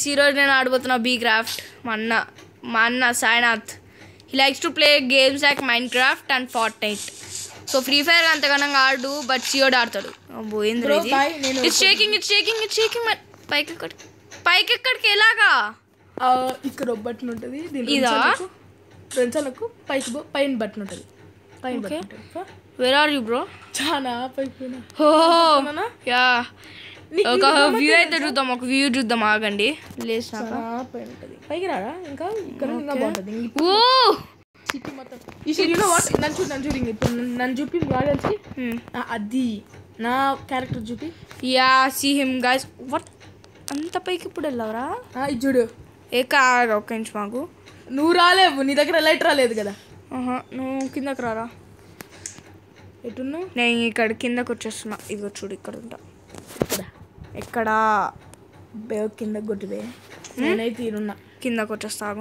ఈరోజు నేను ఆడబోతున్నా be craft మా అన్న మా అన్న Sainath he likes to play games like Minecraft and Fortnite so Free Fire అంతగానం ఆడు బట్ సియోడ్ ఆడతాడు అబ్బో ఏంద్ర Bro, ఇది bye. నేను it's shaking it's shaking it's shaking పైకి ఎక్కడికి పైకి ఎక్కడికి ఎలాగా ఆ, ఇక్కడ ఒక బటన్ ఉంటుంది దీని ఇదా? రెంచాలకు- రెంచాలకు పైకి పో- పైన బటన్ ఉంటుంది పైన Okay. బటన్ ఉంటుంది వేర్ ఆర్ యూ బ్రో చాలా పైకి పోయినా ఓ పోయినానా? యా నీకు ఒక ఇంకా వ్యూ అయితే చూద్దాం ఒక వ్యూ చూద్దాం ఆగండి లేచినాక చాలా పైన ఉంటుంది పైకి రాడా ఇంకా ఇక్కడ ఇంకా బాగుంటుంది ఇంక ఓ సిటీ మొత్తం ఈ యూ నో వాట్ నన్ను చూడు నన్ను చూడు ఇంక ఇప్పుడు నన్ను- నన్ను చూపి మీ ఆడియన్స్కి ఆ, అది నా క్యారెక్టర్ చూపి ya see him guys what అంత పైకి ఇప్పుడు వెళ్ళవరా ఆ, ఇది చూడు ఏ కాగా ఒక్క ఇంచు మాకు నువ్వు రాలేవు నీ దగ్గర లైట్ రాలేదు కదా ఆహా, నువ్వు కిందకి రారా ఎట్టున్నావు నేను ఇక్కడ కిందకు వచ్చేస్తున్నా ఇదిగో చూడు ఇక్కడ ఉంటా ఇక్కడ ఎక్కడ బే కింద కొట్టిదే నేనైతే ఈడున్నా కిందకు వచ్చేస్తాగు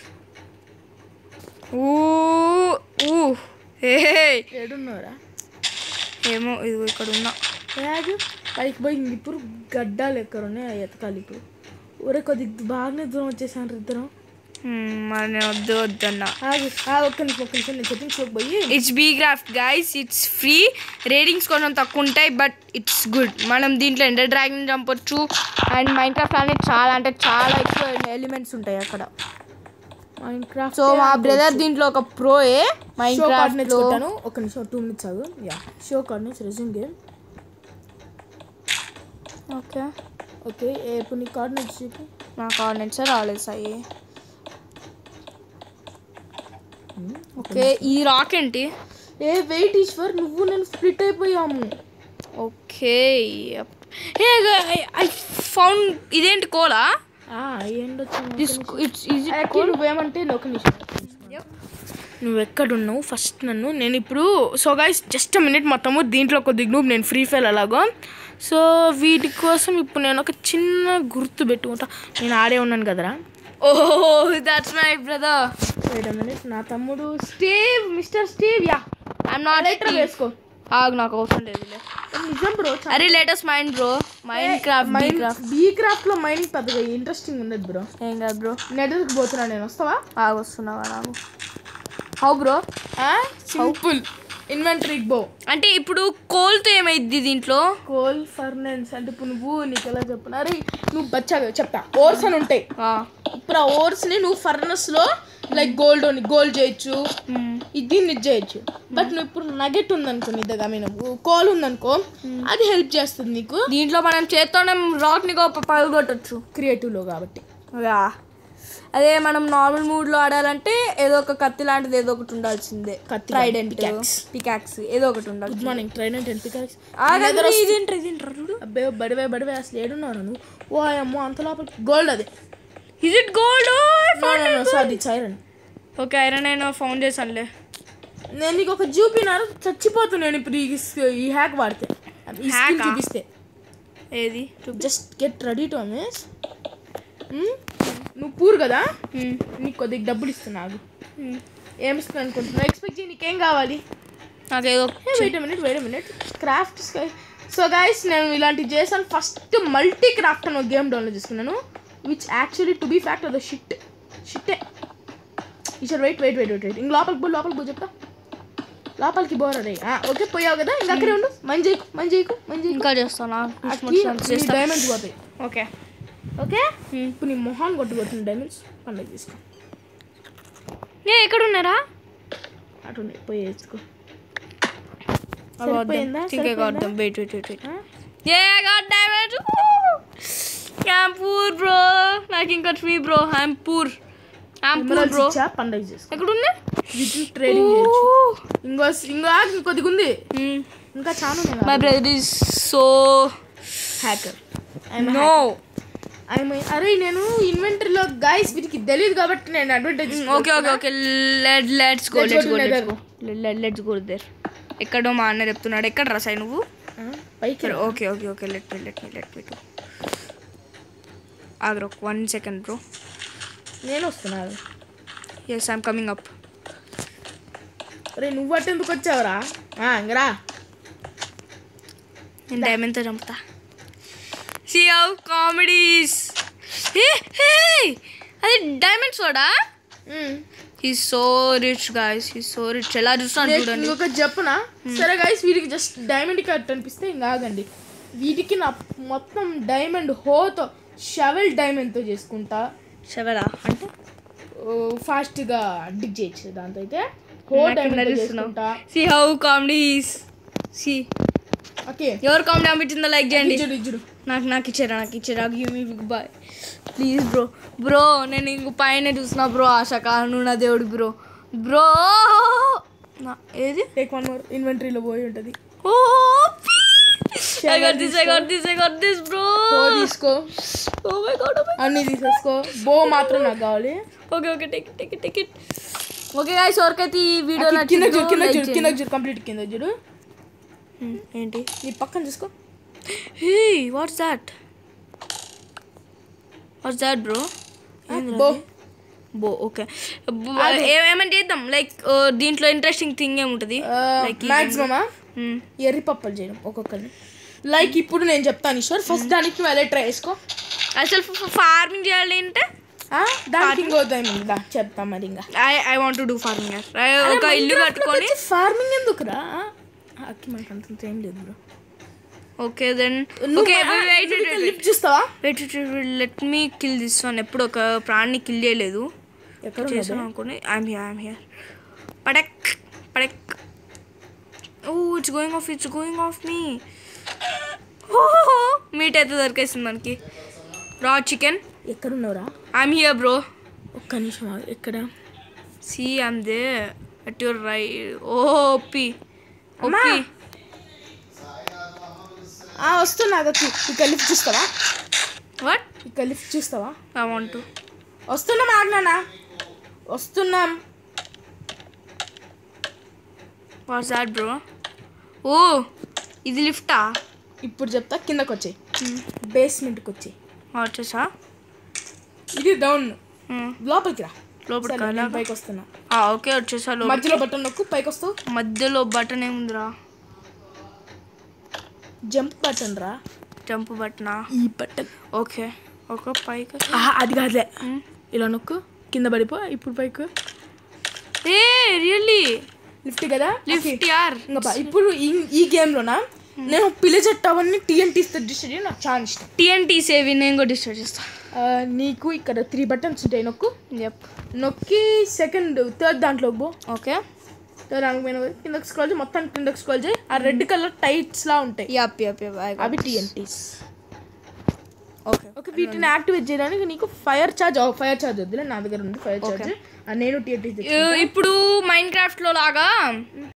ఊ ఊ ఏ ఏడున్నావురా ఏమో ఇదిగో ఇక్కడ ఉన్నా రాజు పైకి పోయి ఇంక ఇప్పుడు గడ్డాలు ఎక్కడ ఉన్నాయి ఎతకాలి ఇప్పుడు ఒరే కొద్దిగా బాగానే దూరం వచ్చేసాను ఇద్దరం హ్మ్, మరి నేను వద్దు వద్దన్నా ఆగు ఆ, ఒక్క నిమిషం ఒక్క నిమిషం నేను సెట్టింగ్స్లోకి పోయి it's B craft guys it's free ratings కొంచెం తక్కువ ఉంటాయి బట్ ఇట్స్ గుడ్ మనం దీంట్లో ఎండర్ డ్రాగన్ చంపొచ్చు అండ్ మైండ్ క్రాఫ్ట్ అనేది చాలా అంటే చాలా ఎక్కువ ఎలిమెంట్స్ ఉంటాయి అక్కడ మైండ్ క్రాఫ్ట్ సో మా బ్రదర్ దీంట్లో ఒక ప్రోయే మైండ్ షో క్రాఫ్ట్ కోఆర్డినేట్స్ కొట్టాను ఒక నిమిషం టూ మినిట్స్ ఆగు ya show coordinates resume game okay okay ఏ ఇప్పుడు నీ కోఆర్డినేట్స్ చూపి నా కోఆర్డినేట్స్ రాలేదు సాయి ఓకే ఈ రాక్ ఏంటి ఏ వెయిట్ ఈశ్వర్ నువ్వు నేను స్ప్లిట్ అయిపోయాము ఓకే ఐ ఫౌండ్ ఇదేంటి కోలా ఏంటి దిస్ ఇట్స్ ఈజీ యాక్చువల్లీ నువ్వేమంటే నేను ఒక నిమిషం నువ్వు ఎక్కడున్నావు ఫస్ట్ నన్ను నేను ఇప్పుడు సో గైస్ జస్ట్ మినిట్ మొత్తము దీంట్లో కొద్ది గ్రూప్ నేను ఫ్రీ ఫైర్ అలాగో సో వీటి కోసం ఇప్పుడు నేను ఒక చిన్న గుర్తు పెట్టుకుంటా నేను ఆడే ఉన్నాను కదరా oh that's my brother wait minute నా తమ్ముడు Steve mister Steve ya I'm not lighter వేసుకో ఆగు నాకు అవసరం లేదులే నిజం బ్రో అరే latest mind bro Minecraft B craft B craft లో మైండ్ పెద్దగా ఇంట్రెస్టింగ్ ఉండదు బ్రో ఏం కాదు బ్రో నెట్వర్క్ పోతున్నా నేను వస్తావా ఆగు వస్తున్నావా నాకు హౌ బ్రో సింపుల్ ఇన్వెంటరీకి బో అంటే ఇప్పుడు కోల్తో ఏమైద్ది దీంట్లో కోల్ ఫర్నెన్స్ అంటే ఇప్పుడు నువ్వు నీకు ఎలా చెప్పను అరే నువ్వు బచ్చాగా చెప్తా ఓర్స్ అని ఉంటాయి ఇప్పుడు ఆ ఓర్స్ ని నువ్వు ఫర్నెస్ లో లైక్ గోల్డ్ గోల్డ్ చేయొచ్చు ఇది ఇది చేయొచ్చు బట్ నువ్వు ఇప్పుడు నగెట్ ఉందనుకో నీ దగ్గర మీన్ కోల్ ఉందనుకో అది హెల్ప్ చేస్తుంది నీకు దీంట్లో మనం చేత్తోనే రాక్ని పగలగొట్టచ్చు క్రియేటివ్ లో కాబట్టి యా అదే మనం నార్మల్ మూడ్ లో ఆడాలంటే ఏదో ఒక కత్తి లాంటిది ఏదో ఒకటి ఉండాల్సిందే కత్తి ట్రైడెంట్ pickaxe. పికాక్స్ ఏదో ఒకటి ఉండాలి గుడ్ మార్నింగ్ ట్రైన్ అంటే పికాక్స్ ఆగండి, ఇదేంట్రా ఇదేంట్రా చూడు అబ్బే బడివే బడివే అసలు ఏడున్నావు నువ్వు ఓ అమ్మో అంత లోపల గోల్డ్ అది is it gold sorry siren okay iron నేను ఫోన్ చేశానులే నేను నీకు ఒక చూపినారు చచ్చిపోతాను నేను ఇప్పుడు ఈ స్- ఈ హ్యాక్ వాడితే ఈ స్కిల్ Hack ఆ? చూపిస్తే ఏది just get ready to amaze నువ్వు పూర్ కదా Hmm. నీకు కొద్దిగా డబ్బులు ఇస్తున్నావు Hmm. ఏమి ఇస్తున్నాను అనుకుంటున్నావు ఎక్స్పెక్ట్ చేయి నీకేం కావాలి నాకేదో wait minute wait minute craft so guys నేను ఇలాంటి చేశాను ఫస్ట్ మల్టీ క్రాఫ్ట్ అని ఒక గేమ్ డౌన్లోడ్ చేసుకున్నాను which actually to be fact అది షిట్ షిట్టే ఈసారి wait wait wait wait wait ఇంక లోపలికి పో లోపలికి పో చెప్తా లోపలికి పోరా రే ఓకే పోయావు కదా ఇంకా అక్కడే ఉండు మంచి చేయకు మంచి చేయకు మంచి చేయకు ఇంకా చేస్తానా డైమండ్స్ పోతాయి ఓకే ఓకే ఇప్పుడు నీ మొహాన్ కొట్టుకొచ్చిన డైమండ్స్ పండుగ తీసుకో ఏ ఎక్కడ ఉన్నారా అటు ఉన్నాయి, పోయి వేసుకో సరిపోయిందా? థింక్ ఐ గాట్ సరిపోయిందా? దమ్ వెయిట్ వెయిట్ వెయిట్ వెయిట్ ఆ? ఏ I got diamond I'm poor bro నాకు ఇంకా free bro I'm poor I'm poor emeralds bro ఇచ్చా పండుగ చేసుకో ఎక్కడ ఉన్నా వీటిని ట్రేడింగ్ చేయొచ్చు ఇంకో ఇంకో ఆగు, కొద్దిగా ఉంది ఇంకా చాలా ఉన్నాయి my brother is so hacker no అరే నేను ఇన్వెంటరీలో గైస్ వీటికి తెలియదు కాబట్టి నేను advertise okay okay okay let let's go Let's go let's to go let's nether. Go let's go there ఎక్కడో మా అన్న చెప్తున్నాడు ఎక్కడ రసాయి నువ్వు పైకి రా. Okay okay okay let me let me let me aggro one second bro నేను వస్తున్నాను ఎస్ ఐమ్ కమింగ్ అప్ అరే నువ్వు అటు ఎందుకు వచ్చావురా ఆ, ఇంక రా నేను డైమండ్తో చంపుతా సీ హౌ కామెడీస్ ఏ హే అది డైమండ్ సోడా he so rich guys he so rich ఎలా చూస్తాను చూడండి ఇంకొక చెప్పునా సరే గైస్ వీటికి జస్ట్ డైమండ్ కట్ అనిపిస్తే ఇంకా ఆగండి వీటికి నా మొత్తం డైమండ్ హోతో షవెల్ డైమండ్తో చేసుకుంటా శవరా అంటే ఫాస్ట్గా డిగ్ చేయొచ్చు దాంతో అయితే హో డైమండ్ చేసుకుంటా see how comedy see okay ఎవరు కామెడీ అనిపించిందో లైక్ చేయండి ఇచ్చుడు ఇచ్చుడు నాకు నాకు ఇచ్చారా నాకు ఇచ్చారా give me big boy please bro bro నేను ఇంక పైన చూసిన బ్రో ఆశ కాను నా దేవుడు బ్రో బ్రో నా ఏది టేక్ వన్ మోర్ ఇన్వెంటరీలో పోయి ఉంటుంది oh I got this I got this I got this bro హో తీసుకో ఓ మై గాడ్ అన్నీ తీసేసుకో బో మాత్రం నాకు కావాలి okay okay take take take it okay guys ఎవరికైతే ఈ వీడియో కింద చూడు కింద నచ్చిందో చూడు కింద చూడు కంప్లీట్ కింద చూడు ఏంటి నీ పక్కన చూసుకో hey what's that what's that bro bow bow okay ఏమైనా చేద్దాం లైక్ దీంట్లో ఇంట్రెస్టింగ్ థింగ్ ఏముంటుంది లైక్ మ్యాక్సిమమా ఎర్రి పప్పలు చేయడం ఒక్కొక్కరిని లైక్ ఇప్పుడు నేను చెప్తాను ఈశ్వర్ ఫస్ట్ దానికి వెళ్ళే ట్రై చేసుకో అసలు ఫార్మింగ్ చేయాలి అంటే ఆ, దానికి ఇంకో diamond దా చెప్తా మరి ఇంకా I I want to do farming ఒక ఇల్లు కట్టుకొని ఫార్మింగ్ ఎందుకురా అక్కి మనకు అంత ఏం లేదు bro okay then okay wait lift చూస్తావా wait let me kill this one ఎప్పుడు ఒక ప్రాణిని కిల్ చేయలేదు ఎక్కడ చేసాను అనుకోని ఐఎమ్ హియర్ ఐఎమ్ హియర్ పడక్ పడక్ oh it's going off it's going off మీ మీట్ అయితే దొరికేసింది మనకి రా చికెన్ ఎక్కడ ఉన్నావురా ఐఎమ్ హియర్ బ్రో ఒక్క నిమిషం ఆగు. ఎక్కడ see I'm there at your right OP OP ఆ, వస్తున్నా అదొచ్చి ఇక్కడ లిఫ్ట్ చూస్తావా వాట్ ఇక్కడ లిఫ్ట్ చూస్తావా ఐ వాంట్ టు వస్తున్నాం ఆగ్నానా వస్తున్నాం వాట్స్ దాట్ బ్రో ఓ ఇది లిఫ్టా ఇప్పుడు చెప్తా కిందకు వచ్చాయి బేస్మెంట్కి వచ్చాయి వచ్చేసా ఇది డౌన్ లోపలికి రా లోపలికి సరే, నేను వెళ్ళాక? పైకి వస్తున్నా ఓకే వచ్చేసా లోపల మధ్యలో బటన్ నొక్కు పైకి వస్తావు మధ్యలో బటన్ ఏముందిరా జంప్ బటన్ రా జంప్ బటనా ఈ బటన్ ఓకే ఒక పైకి అది కాదులే ఇలా నొక్కు కింద పడిపో ఇప్పుడు పైకి ఏ రియల్లీ లిఫ్ట్ కదా లిఫ్ట్ యార్ ఇంకా బా, ఇప్పుడు ఈ- ఈ గేమ్లోనా నేను పిలిచే టవర్ని టీఎన్టీ డిస్ట్రిక్ట్ నాకు చాలా ఇష్టం టీఎన్టీ సేవి నేను కూడా డిస్టర్బ్ చేస్తా ఆ, నీకు ఇక్కడ త్రీ బటన్స్ ఉంటాయి నొక్కు యప్ నొక్కి సెకండ్ థర్డ్ దాంట్లో పో ఓకే థర్డ్ రాకపోయినా కిందకి స్క్రోల్ చేయి మొత్తం కిందకి స్క్రోల్ చేయి ఆ రెడ్ కలర్ టైట్స్ లా ఉంటాయి యప్ యప్ యప్ అవి టీఎన్టీస్ ఓకే ఓకే వీటిని యాక్టివేట్ చేయడానికి నీకు ఫైర్ చార్జ్ ఫైర్ చార్జ్ వద్దులే నా దగ్గర ఉంది ఫైర్ చార్జ్ నేను టీఎన్టీ ఇప్పుడు మైండ్ క్రాఫ్ట్లో లాగా